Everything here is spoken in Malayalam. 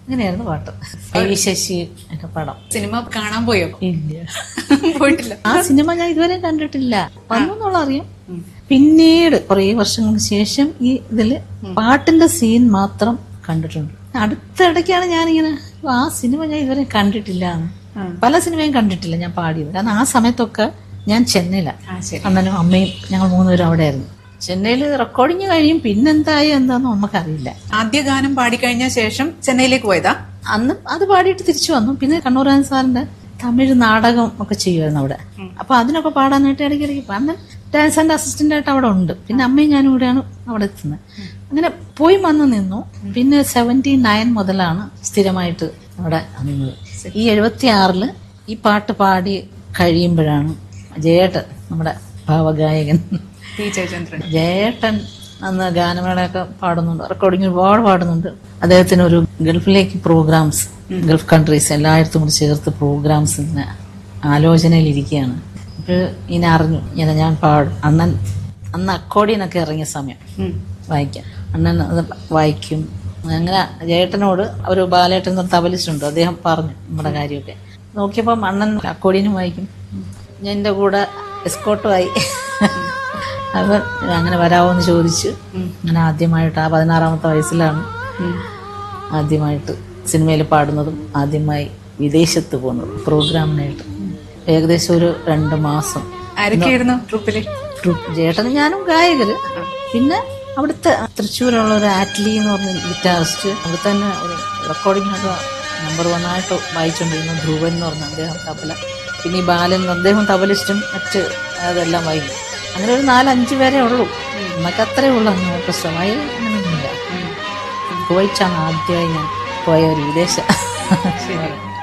അങ്ങനെയായിരുന്നു പാട്ട് ഐ ശശി ഒക്കെ പടം സിനിമ കാണാൻ പോയോ ഇല്ല പോയിട്ടില്ല ആ സിനിമ ഞാൻ ഇതുവരെ കണ്ടിട്ടില്ല വന്നു എന്നുള്ള അറിയാം പിന്നീട് കുറേ വർഷങ്ങൾക്ക് ശേഷം ഈ ഇതില് പാട്ടിന്റെ സീൻ മാത്രം കണ്ടിട്ടുണ്ട് അടുത്തിടയ്ക്കാണ് ഞാനിങ്ങനെ "ഓ, ആ സിനിമ ഞാൻ ഇതുവരെ കണ്ടിട്ടില്ല എന്ന്. പല സിനിമയും കണ്ടിട്ടില്ല ഞാൻ പാടിയത് കാരണം ആ സമയത്തൊക്കെ ഞാൻ ചെന്നൈയിലാണ് ആ ശരി അണ്ണനും അമ്മയും ഞങ്ങൾ മൂന്നുപേരും അവിടെ ആയിരുന്നു ചെന്നൈയിൽ റെക്കോർഡിങ് കഴിയും പിന്നെന്തായി എന്താന്ന് നമുക്കറിയില്ല ആദ്യ ഗാനം പാടിക്കഴിഞ്ഞ ശേഷം ചെന്നൈയിലേക്ക് പോയതാ അന്ന് അത് പാടിയിട്ട് തിരിച്ചു വന്നു പിന്നെ കണ്ണൂരാൻ സാറിന്റെ തമിഴ് നാടകം ഒക്കെ ചെയ്യുമായിരുന്നു അവിടെ അപ്പൊ അതിനൊക്കെ പാടാനായിട്ട് ഇടയ്ക്കിടയ്ക്ക് ഇപ്പൊ അന്ന് ഡാൻസിന്റെ അസിസ്റ്റന്റ് ആയിട്ട് അവിടെ ഉണ്ട് പിന്നെ അമ്മയും ഞാനും കൂടെയാണ് അവിടെ എത്തുന്നത് അങ്ങനെ പോയി വന്ന് നിന്നു പിന്നെ സെവന്റി നയൻ മുതലാണ് സ്ഥിരമായിട്ട് അവിടെ നിന്നത് ഈ എഴുപത്തി ആറില് ഈ പാട്ട് പാടി കഴിയുമ്പോഴാണ് ജയേട്ടൻ നമ്മുടെ ഭാവഗായകൻ ടി ജയചന്ദ്രൻ ജയേട്ടൻ അന്ന് ഗാനമേളയൊക്കെ പാടുന്നുണ്ട് റെക്കോർഡിംഗ് ഒരുപാട് പാടുന്നുണ്ട് അദ്ദേഹത്തിന് ഒരു ഗൾഫിലേക്ക് പ്രോഗ്രാംസ് ഗൾഫ് കൺട്രീസ് എല്ലായിടത്തും കൂടി ചേർത്ത് പ്രോഗ്രാംസ് ഇങ്ങനെ ആലോചനയിലിരിക്കുകയാണ് അപ്പോൾ ഇങ്ങനെ അറിഞ്ഞു ഇങ്ങനെ ഞാൻ പാടും അണ്ണൻ അന്ന് അക്കോഡിയനൊക്കെ ഇറങ്ങിയ സമയം വായിക്കാം അണ്ണൻ അത് വായിക്കും അങ്ങനെ ജയേട്ടനോട് ഒരു ബാലേട്ടൻ എന്ന് തബലിച്ചുണ്ട് അദ്ദേഹം പറഞ്ഞു നമ്മുടെ കാര്യമൊക്കെ നോക്കിയപ്പോൾ അണ്ണൻ അക്കോഡിയനും വായിക്കും ഞാൻ എൻ്റെ കൂടെ എസ്കോട്ടുമായി അവൻ അങ്ങനെ വരാമോന്ന് ചോദിച്ച് അങ്ങനെ ആദ്യമായിട്ട് ആ പതിനാറാമത്തെ വയസ്സിലാണ് ആദ്യമായിട്ട് സിനിമയിൽ പാടുന്നതും ആദ്യമായി വിദേശത്ത് പോകുന്നതും പ്രോഗ്രാമിനായിട്ട് ഏകദേശം ഒരു രണ്ട് മാസം ആരൊക്കെയായിരുന്നു ട്രൂപ്പില് ട്രൂപ്പ് ചേട്ടനും ഞാനും ഗായകര് പിന്നെ അവിടുത്തെ തൃശ്ശൂരുള്ള ഒരു ആറ്റ്ലി എന്ന് പറഞ്ഞ ഗിറ്റാറിസ്റ്റ് അവിടെ തന്നെ ഒരു റെക്കോർഡിങ്ങിനൊക്കെ നമ്പർ വൺ ആയിട്ട് വായിച്ചുകൊണ്ടിരുന്ന ധ്രുവൻ എന്ന് പറഞ്ഞ അദ്ദേഹം തബല പിന്നെ ഈ ബാലൻ അദ്ദേഹം തബലിസ്റ്റും മറ്റ് അതെല്ലാം വായിക്കും അങ്ങനെ ഒരു നാലഞ്ച് പേരേ ഉള്ളൂ നമുക്ക് അത്രേ ഉള്ളൂ അന്ന് ഓർക്കസ്ട്രമായി അങ്ങനെയൊന്നുമില്ല കുവൈറ്റാണ് ആദ്യമായി ഞാൻ പോയ ഒരു വിദേശ